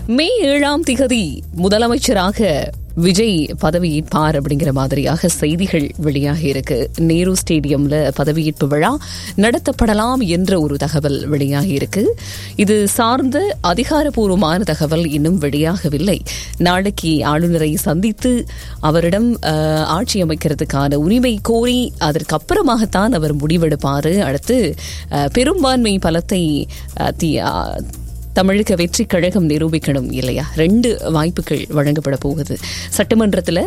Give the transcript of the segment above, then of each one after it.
மே ஏழாம் திகதி முதலமைச்சராக விஜய் பதவியேற்பார் அப்படிங்கிற மாதிரியாக செய்திகள் வெளியாகி இருக்கு நேரு ஸ்டேடியம்ல பதவியேற்பு விழா நடத்தப்படலாம் என்ற ஒரு தகவல் வெளியாகி இருக்கு இது சார்ந்த அதிகாரப்பூர்வமான தகவல் இன்னும் வெளியாகவில்லை நாளைக்கு ஆளுநரை சந்தித்து அவரிடம் அஹ், ஆட்சி அமைக்கிறதுக்கான உரிமை கோரி அதற்கு அப்புறமாகத்தான் அவர் முடிவெடுப்பாரு அடுத்து அஹ், பெரும்பான்மை பலத்தை அஹ், தி- அஹ், தமிழக வெற்றி கழகம் நிரூபிக்கணும் இல்லையா ரெண்டு வாய்ப்புகள் வழங்கப்பட போகுது சட்டமன்றத்தில்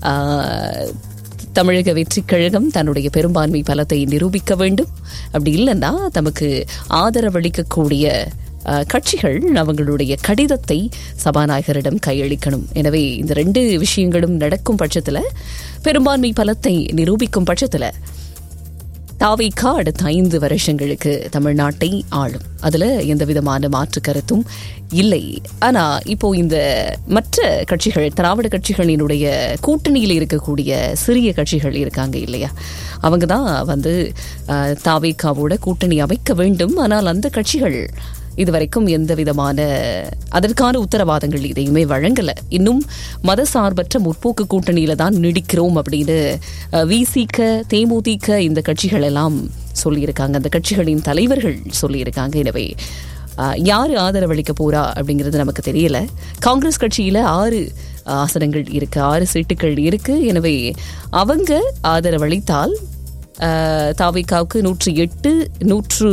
தமிழக வெற்றி கழகம் தன்னுடைய பெரும்பான்மை பலத்தை நிரூபிக்க வேண்டும் அப்படி இல்லைன்னா தமக்கு ஆதரவளிக்கக்கூடிய அஹ், கட்சிகள் அவங்களுடைய கடிதத்தை சபாநாயகரிடம் கையளிக்கணும் எனவே இந்த ரெண்டு விஷயங்களும் நடக்கும் பட்சத்தில் பெரும்பான்மை பலத்தை நிரூபிக்கும் பட்சத்தில் தாவிகா அடுத்த ஐந்து வருஷங்களுக்கு தமிழ்நாட்டை ஆளும் அதுல எந்த விதமான மாற்று கருத்தும் இல்லை ஆனா இப்போ இந்த மற்ற கட்சிகள் திராவிட கட்சிகளினுடைய கூட்டணியில் இருக்கக்கூடிய சிறிய கட்சிகள் இருக்காங்க இல்லையா அவங்க தான் வந்து அஹ், தாவேகாவோட கூட்டணி அமைக்க வேண்டும் ஆனால் அந்த கட்சிகள் இதுவரைக்கும் எந்த விதமான அதற்கான உத்தரவாதங்கள் எதையுமே வழங்கல இன்னும் மதசார்பற்ற முற்போக்கு கூட்டணியில தான் நீடிக்கிறோம் அப்படின்னு அஹ், விசிக தேமுதிக இந்த கட்சிகள் எல்லாம் சொல்லியிருக்காங்க அந்த கட்சிகளின் தலைவர்கள் சொல்லியிருக்காங்க எனவே அஹ், யாரு ஆதரவளிக்க போறா அப்படிங்கிறது நமக்கு தெரியல காங்கிரஸ் கட்சியில ஆறு ஆசனங்கள் இருக்கு ஆறு சீட்டுகள் இருக்கு எனவே அவங்க ஆதரவளித்தால் அஹ், தாவிகாவுக்கு நூற்றி எட்டு நூற்று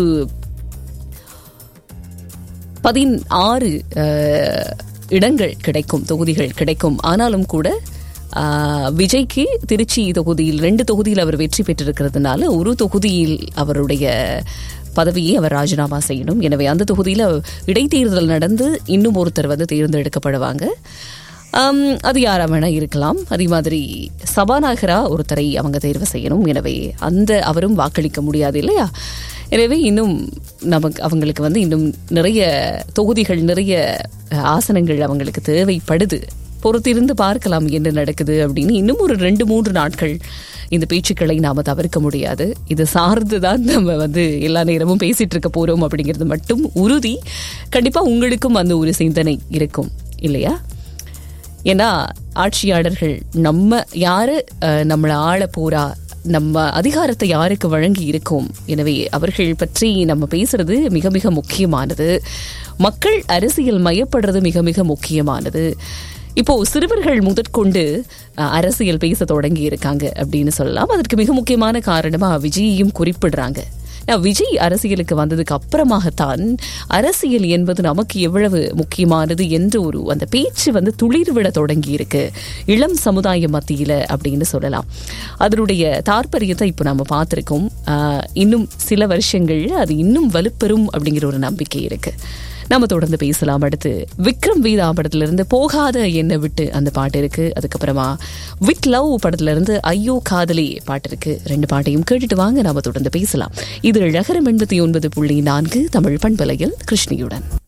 பதினாறு இடங்கள் கிடைக்கும் தொகுதிகள் கிடைக்கும் ஆனாலும் கூட ஆஹ், விஜய்க்கு திருச்சி தொகுதியில் ரெண்டு தொகுதியில் அவர் வெற்றி பெற்றிருக்கிறதுனால ஒரு தொகுதியில் அவருடைய பதவியை அவர் ராஜினாமா செய்யணும் எனவே அந்த தொகுதியில் இடைத்தேர்தல் நடந்து இன்னும் ஒருத்தர் வந்து தேர்ந்தெடுக்கப்படுவாங்க ஆம், அது யாரா வேணா இருக்கலாம் அதே மாதிரி சபாநாயகரா ஒருத்தரை அவங்க தேர்வு செய்யணும் எனவே அந்த அவரும் வாக்களிக்க முடியாது இல்லையா எனவே இன்னும் நமக்கு அவங்களுக்கு வந்து இன்னும் நிறைய தொகுதிகள் நிறைய அஹ், ஆசனங்கள் அவங்களுக்கு தேவைப்படுது பொறுத்திருந்து பார்க்கலாம் என்ன நடக்குது அப்படின்னு இன்னும் ஒரு ரெண்டு மூன்று நாட்கள் இந்த பேச்சுக்களை நாம தவிர்க்க முடியாது இது சார்ந்துதான் நம்ம வந்து எல்லா நேரமும் பேசிட்டு இருக்க போறோம் அப்படிங்கிறது மட்டும் உறுதி கண்டிப்பா உங்களுக்கும் அந்த ஒரு சிந்தனை இருக்கும் இல்லையா ஏன்னா ஆட்சியாளர்கள் நம்ம யாரு அஹ், நம்மளை ஆள போறா நம்ம அதிகாரத்தை யாருக்கு வழங்கி இருக்கோம் எனவே அவர்கள் பற்றி நம்ம பேசுறது மிக மிக முக்கியமானது மக்கள் அரசியல் மயப்படுறது மிக மிக முக்கியமானது இப்போ சிறுவர்கள் முதற்கொண்டு அஹ், அரசியல் பேச தொடங்கி இருக்காங்க அப்படின்னு சொல்லலாம் அதற்கு மிக முக்கியமான காரணமா விஜயையும் குறிப்பிடுறாங்க நான் விஜய் அரசியலுக்கு வந்ததுக்கு அப்புறமாகத்தான் அரசியல் என்பது நமக்கு எவ்வளவு முக்கியமானது என்று ஒரு அந்த பேச்சு வந்து துளிர்விட தொடங்கி இருக்கு இளம் சமுதாய மத்தியில அப்படின்னு சொல்லலாம் அதனுடைய தாற்பயத்தை இப்போ நம்ம பார்த்துருக்கோம் ஆஹ், இன்னும் சில வருஷங்கள் அது இன்னும் வலுப்பெறும் அப்படிங்கிற ஒரு நம்பிக்கை இருக்கு நாம தொடர்ந்து பேசலாம் அடுத்து விக்ரம் வீதா படத்துல இருந்து போகாத என்னை விட்டு அந்த பாட்டு இருக்கு அதுக்கப்புறமா வித் லவ் படத்துல இருந்து ஐயோ காதலி பாட்டு இருக்கு ரெண்டு பாட்டையும் கேட்டுட்டு வாங்க நாம தொடர்ந்து பேசலாம் இது அழகரம் எண்பத்தி ஒன்பது புள்ளி நான்கு தமிழ் பண்பலையில் கிருஷ்ணியுடன்